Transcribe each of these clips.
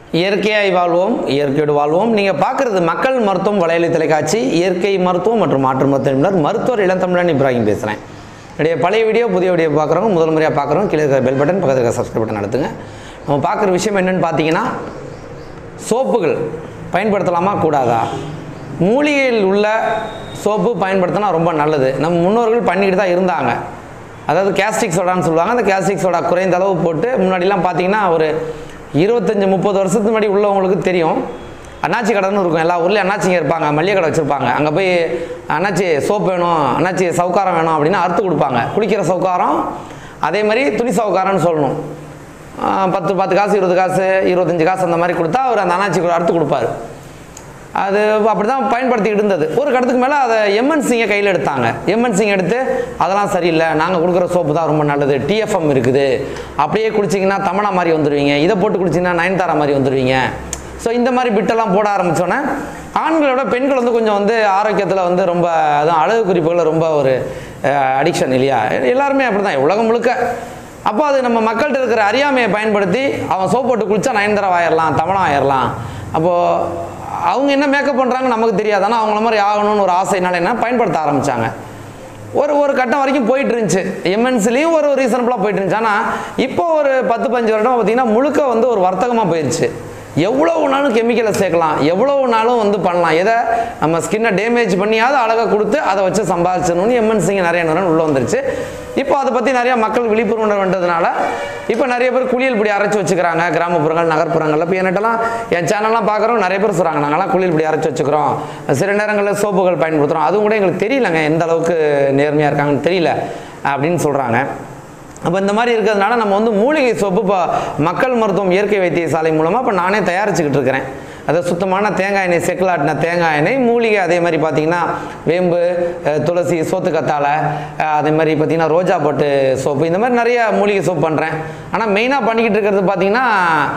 இயற்கையாய் வாழ்வோம் இயற்கையோடு வாழ்வோம் நீங்கள் பார்க்குறது மக்கள் மருத்துவம் வலையொலி தொலைக்காட்சி இயற்கை மருத்துவம் மற்றும் மாற்று மருத்துவ நிபுணர் மருத்துவர் இளந்தமிழன் இப்ராஹிம் பேசுகிறேன் என்னுடைய பழைய வீடியோ புதிய வீடியோ பார்க்குறவங்க முதல் முறையாக பார்க்குறோம் கீழே இருக்கிற பெல் பட்டன் பக்கத்தில் இருக்கிற சப்ஸ்கிரைப் பட்டன் நடத்துங்க நம்ம பார்க்குற விஷயம் என்னென்னு பார்த்தீங்கன்னா சோப்புகள் பயன்படுத்தலாமா கூடாதா மூலிகையில் உள்ள சோப்பு பயன்படுத்தினா ரொம்ப நல்லது நம்ம முன்னோர்கள் பண்ணிக்கிட்டு தான் இருந்தாங்க அதாவது கேஸ்டிக் சோடான்னு சொல்லுவாங்க அந்த கேஸ்டிக் சோடா குறைந்த அளவு போட்டு முன்னாடிலாம் பார்த்தீங்கன்னா ஒரு இருபத்தஞ்சி முப்பது வருஷத்துக்கு முன்னாடி உள்ளவங்களுக்கு தெரியும் அண்ணாச்சி கடைன்னு இருக்கும் எல்லா ஊர்லேயும் அண்ணாச்சிங்க இருப்பாங்க மல்லிகை கடை வச்சுருப்பாங்க அங்கே போய் அண்ணாச்சி சோப்பு வேணும் அண்ணாச்சி சவுக்காரம் வேணும் அப்படின்னு அறுத்து கொடுப்பாங்க குளிக்கிற சவுக்காரம் அதே மாதிரி துணி சவுக்காரம்னு சொல்லணும் ஆஹ் பத்து பத்து காசு இருபது காசு இருபத்தஞ்சி காசு அந்த மாதிரி கொடுத்தா அவர் அந்த அண்ணாச்சி அறுத்து கொடுப்பாரு அது அப்படி தான் பயன்படுத்திக்கிட்டு இருந்தது ஒரு கடத்துக்கு மேலே அதை எம்என்சிங்க கையில் எடுத்தாங்க எம்என்சிங்க எடுத்து அதெல்லாம் சரியில்லை நாங்கள் கொடுக்குற சோப்பு தான் ரொம்ப நல்லது டிஎஃப்எம் இருக்குது அப்படியே குடிச்சிங்கன்னா தமனா மாதிரி வந்துடுவீங்க இதை போட்டு குடிச்சிங்கன்னா நயன்தாரா மாதிரி வந்துடுவீங்க ஸோ இந்த மாதிரி பிட்டெல்லாம் போட ஆரம்பித்தோன்னே ஆண்களோட பெண்கள் வந்து கொஞ்சம் வந்து ஆரோக்கியத்தில் வந்து ரொம்ப அதான் அழகு குறிப்புகளில் ரொம்ப ஒரு அடிக்ஷன் இல்லையா எல்லாருமே அப்படி தான் உலகம் முழுக்க அப்போ அது நம்ம மக்கள்கிட்ட இருக்கிற அறியாமையை பயன்படுத்தி அவன் சோப் போட்டு குளிச்சா நயன்தாரா ஆயிடலாம் தமனா ஆயிடலாம் அப்போது அவங்க என்ன மேக்கப் பண்ணுறாங்க நமக்கு தெரியாது ஆனால் அவங்கள மாதிரி ஆகணும்னு ஒரு ஆசைனால என்ன பயன்படுத்த ஆரம்பித்தாங்க ஒரு ஒரு கட்டம் வரைக்கும் போயிட்டு இருந்துச்சு எம்என்சிலையும் ஒரு ரீசனபிளாக போயிட்டு இருந்துச்சு ஆனால் இப்போ ஒரு பத்து பஞ்சு வருடம் பார்த்தீங்கன்னா முழுக்க வந்து ஒரு வர்த்தகமாக போயிடுச்சு எவ்வளவு நாளும் கெமிக்கலை சேர்க்கலாம் எவ்வளவு நாளும் வந்து பண்ணலாம் எதை நம்ம ஸ்கின்னை டேமேஜ் பண்ணியாவது அழகாக கொடுத்து அதை வச்சு சம்பாதிச்சிடணும்னு எம்என்சிங்க நிறைய நேரம் உள்ளே வந்துருச்சு இப்போ அதை பற்றி நிறைய மக்கள் விழிப்புணர்வு வந்ததுனால இப்போ நிறைய பேர் குளியல் பொடி அரைச்சி வச்சுக்கிறாங்க கிராமப்புறங்கள் நகர்ப்புறங்களில் இப்போ என்னட்டெல்லாம் என் சேனல்லாம் பார்க்குறோம் நிறைய பேர் சொல்கிறாங்க நாங்களாம் குளியல் பொடி அரைச்சி வச்சுக்கிறோம் சில நேரங்களில் சோப்புகள் பயன்படுத்துகிறோம் அதுவும் கூட எங்களுக்கு தெரியலங்க எந்த அளவுக்கு நேர்மையாக இருக்காங்கன்னு தெரியல அப்படின்னு சொல்கிறாங்க அப்போ இந்த மாதிரி இருக்கிறதுனால நம்ம வந்து மூலிகை சோப்பு இப்போ மக்கள் மருத்துவம் இயற்கை வைத்தியசாலை மூலமாக இப்போ நானே தயாரிச்சுக்கிட்டு இருக்கிறேன் அது சுத்தமான தேங்காய் எண்ணெய் செக்கிலாட்டின தேங்காய் எண்ணெய் மூலிகை அதே மாதிரி பார்த்தீங்கன்னா வேம்பு அஹ், துளசி சோத்து கத்தாழை அஹ், அதே மாதிரி பார்த்தீங்கன்னா ரோஜா போட்டு சோப்பு இந்த மாதிரி நிறைய மூலிகை சோப்பு பண்ணுறேன் ஆனால் மெயினாக பண்ணிக்கிட்டு இருக்கிறது பார்த்தீங்கன்னா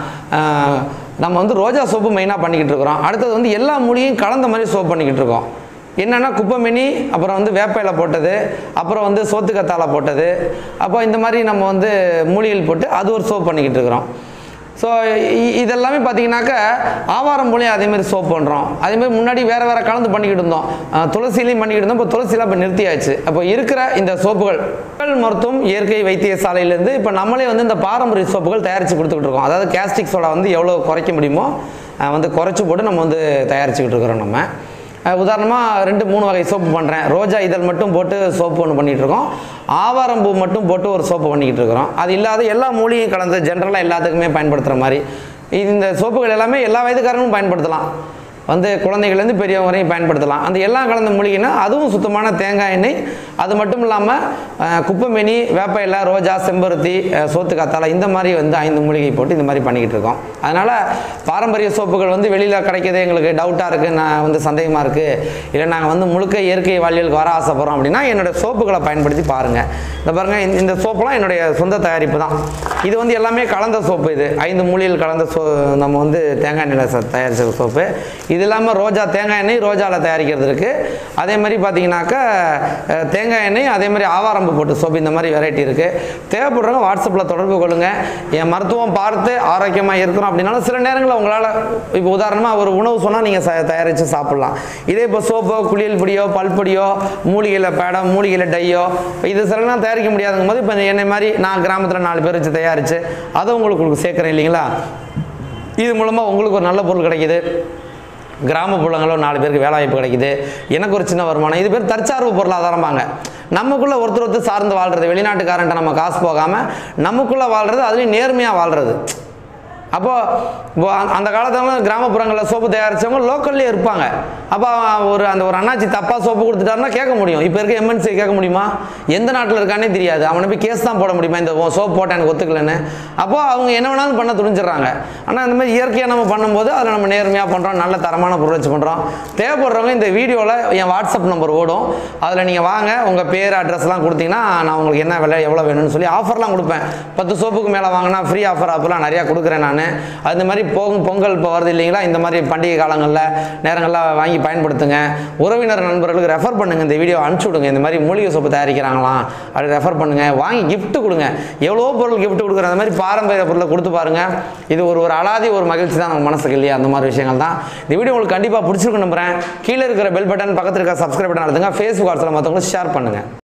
அஹ், நம்ம வந்து ரோஜா சோப்பு மெயினாக பண்ணிக்கிட்டு இருக்கிறோம் அடுத்தது வந்து எல்லா மூலிகையும் கலந்த மாதிரி சோப் பண்ணிக்கிட்டு இருக்கோம் என்னென்னா குப்பைமேனி அப்புறம் வந்து வேப்பையில் போட்டது அப்புறம் வந்து சோத்துக்கத்தாழை போட்டது அப்போ இந்த மாதிரி நம்ம வந்து மூலிகைகள் போட்டு அது ஒரு சோப் பண்ணிக்கிட்டு இருக்கிறோம் ஸோ இதெல்லாமே பார்த்தீங்கன்னாக்க ஆவாரம் போலையும் அதேமாதிரி சோப் பண்ணுறோம் அதேமாதிரி முன்னாடி வேறு வேறு கலந்து பண்ணிக்கிட்டு இருந்தோம் அஹ், துளசிலையும் பண்ணிக்கிட்டு இருந்தோம் இப்போ துளசிலாம் இப்போ நிறுத்தியாச்சு அப்போ இருக்கிற இந்த சோப்புகள் மக்கள் மருத்துவம் இயற்கை வைத்தியசாலையிலேருந்து இப்போ நம்மளே வந்து இந்த பாரம்பரிய சோப்புகள் தயாரித்து கொடுத்துக்கிட்டு இருக்கோம் அதாவது கேஸ்டிக் சோடா வந்து எவ்வளோ குறைக்க முடியுமோ அஹ், வந்து குறைச்சி போட்டு நம்ம வந்து தயாரிச்சுக்கிட்டு இருக்கிறோம் நம்ம உதாரணமாக ரெண்டு மூணு வகை சோப்பு பண்ணுறேன் ரோஜா இதழ் மட்டும் போட்டு சோப்பு ஒன்று பண்ணிகிட்டு இருக்கோம் ஆவாரம்பூ மட்டும் போட்டு ஒரு சோப்பு பண்ணிக்கிட்டு இருக்கிறோம் அது இல்லாத எல்லா மூலிகையும் கலந்து ஜென்ரலாக எல்லாத்துக்குமே பயன்படுத்துகிற மாதிரி இந்த சோப்புகள் எல்லாமே எல்லா வயதுக்காரங்களும் பயன்படுத்தலாம் வந்து குழந்தைகள்லேருந்து பெரியவங்க வரையும் பயன்படுத்தலாம் அந்த எல்லாம் கலந்த மூலிகைனா அதுவும் சுத்தமான தேங்காய் எண்ணெய் அது மட்டும் இல்லாமல் குப்பைமேனி வேப்ப இலை ரோஜா செம்பருத்தி அஹ், சோத்து கத்தாழை இந்த மாதிரி வந்து ஐந்து மூலிகை போட்டு இந்த மாதிரி பண்ணிக்கிட்டு இருக்கோம் அதனால் பாரம்பரிய சோப்புகள் வந்து வெளியில் கிடைக்கிறது எங்களுக்கு டவுட்டாக இருக்குது நான் வந்து சந்தேகமாக இருக்குது இல்லை நாங்கள் வந்து முழுக்க இயற்கை வாழ்வியலுக்கு வர ஆசைப்படுறோம் அப்படின்னா என்னோட சோப்புகளை பயன்படுத்தி பாருங்கள் இந்த பாருங்கள் இந்த- இந்த சோப்புலாம் என்னுடைய சொந்த தயாரிப்பு தான் இது வந்து எல்லாமே கலந்த சோப்பு இது ஐந்து மூலிகைகள் கலந்த சோ நம்ம வந்து தேங்காய் எண்ணெயில் ச- தயாரிச்ச சோப்பு இது இல்லாமல் ரோஜா தேங்காய் எண்ணெய் ரோஜாவில் தயாரிக்கிறது இருக்குது அதே மாதிரி பார்த்தீங்கன்னாக்கா அஹ், தேங்காய் எண்ணெய் அதே மாதிரி ஆவாரம்பு போட்டு சோப்பு இந்த மாதிரி வெரைட்டி இருக்குது தேவைப்படுறவங்க வாட்ஸ்அப்பில் தொடர்பு கொள்ளுங்கள் என் மருத்துவம் பார்த்து ஆரோக்கியமாக இருக்கிறோம் அப்படின்னாலும் சில நேரங்களில் உங்களால் இப்போ உதாரணமாக ஒரு உணவு சொன்னால் நீங்கள் ச தயாரித்து சாப்பிட்லாம் இதே இப்போ சோப்போ குளியல் பொடியோ பல்பொடியோ மூலிகையில் பேடம் மூலிகையில் டையோ இது சிலலாம் தயாரிக்க முடியாதுங்கும் போது இப்போ என்னை மாதிரி நான் கிராமத்தில் நாலு பேர் வச்சு தயாரித்து அதை உங்களுக்கு உங்களுக்கு சேர்க்குறேன் இல்லைங்களா இது மூலமாக உங்களுக்கு ஒரு நல்ல பொருள் கிடைக்குது கிராமப்புறங்களில் நாலு பேருக்கு வேலை வாய்ப்பு கிடைக்குது எனக்கு ஒரு சின்ன வருமானம் இது பேர் தற்சார்பு பொருளாதாரம்பாங்க நமக்குள்ளே ஒருத்தர் ஒருத்தர் சார்ந்து வாழ்கிறது வெளிநாட்டுக்காரன்ட்ட நம்ம காசு போகாமல் நமக்குள்ளே வாழ்கிறது அதுலேயும் நேர்மையாக வாழ்கிறது அப்போ இப்போ அந்த- அந்த காலத்துல கிராமப்புறங்களில் சோப்பு தயாரிச்சவங்க லோக்கல்லே இருப்பாங்க அப்போ ஒரு அந்த ஒரு அண்ணாச்சி தப்பாக சோப்பு கொடுத்துட்டாருன்னா கேட்க முடியும் இப்போ இருக்க எம்என்சி கேட்க முடியுமா எந்த நாட்டில் இருக்கானே தெரியாது அவனை போய் கேஸ் தான் போட முடியுமா இந்த சோப்பு போட்டேன் எனக்கு ஒத்துக்கலன்னு அப்போ அவங்க என்ன வேணாலும் பண்ண துணிஞ்சிடுறாங்க ஆனால் இந்த மாதிரி இயற்கையாக நம்ம பண்ணும்போது அதில் நம்ம நேர்மையாக பண்ணுறோம் நல்ல தரமான பொருள் வச்சு பண்ணுறோம் தேவைப்படுறவங்க இந்த வீடியோவில் என் வாட்ஸ்அப் நம்பர் ஓடும் அதில் நீங்கள் வாங்க உங்கள் பேர் அட்ரஸ்லாம் கொடுத்தீங்கன்னா நான் உங்களுக்கு என்ன விலை எவ்வளோ வேணும்னு சொல்லி ஆஃபர்லாம் கொடுப்பேன் பத்து சோப்புக்கு மேலே வாங்கினா ஃப்ரீ ஆஃபர் அப்பெல்லாம் நிறையா கொடுக்குறேன் நான் சொன்னேன் அந்த மாதிரி பொங் பொங்கல் இப்போ வருது இல்லைங்களா இந்த மாதிரி பண்டிகை காலங்களில் நேரங்களில் வாங்கி பயன்படுத்துங்க உறவினர் நண்பர்களுக்கு ரெஃபர் பண்ணுங்கள் இந்த வீடியோ அனுப்பிச்சி விடுங்க இந்த மாதிரி மூலிகை சோப்பு தயாரிக்கிறாங்களாம் அப்படி ரெஃபர் பண்ணுங்கள் வாங்கி gift கொடுங்க எவ்வளோ பொருள் gift கொடுக்குற அந்த மாதிரி பாரம்பரிய பொருளை கொடுத்து பாருங்கள் இது ஒரு ஒரு அலாதி ஒரு மகிழ்ச்சி தான் நம்ம மனசுக்கு இல்லையா அந்த மாதிரி விஷயங்கள் தான் இந்த வீடியோ உங்களுக்கு கண்டிப்பாக பிடிச்சிருக்கு நம்புறேன் கீழே இருக்கிற பெல் பட்டன் பக்கத்தில் இருக்கிற சப்ஸ்கிரைப் பட்டன் அழுத்துங்க ஃபேஸ்புக் வாட்ஸ்அப்பில் மற்றவங்களுக்கு ஷேர் பண்ணுங்கள்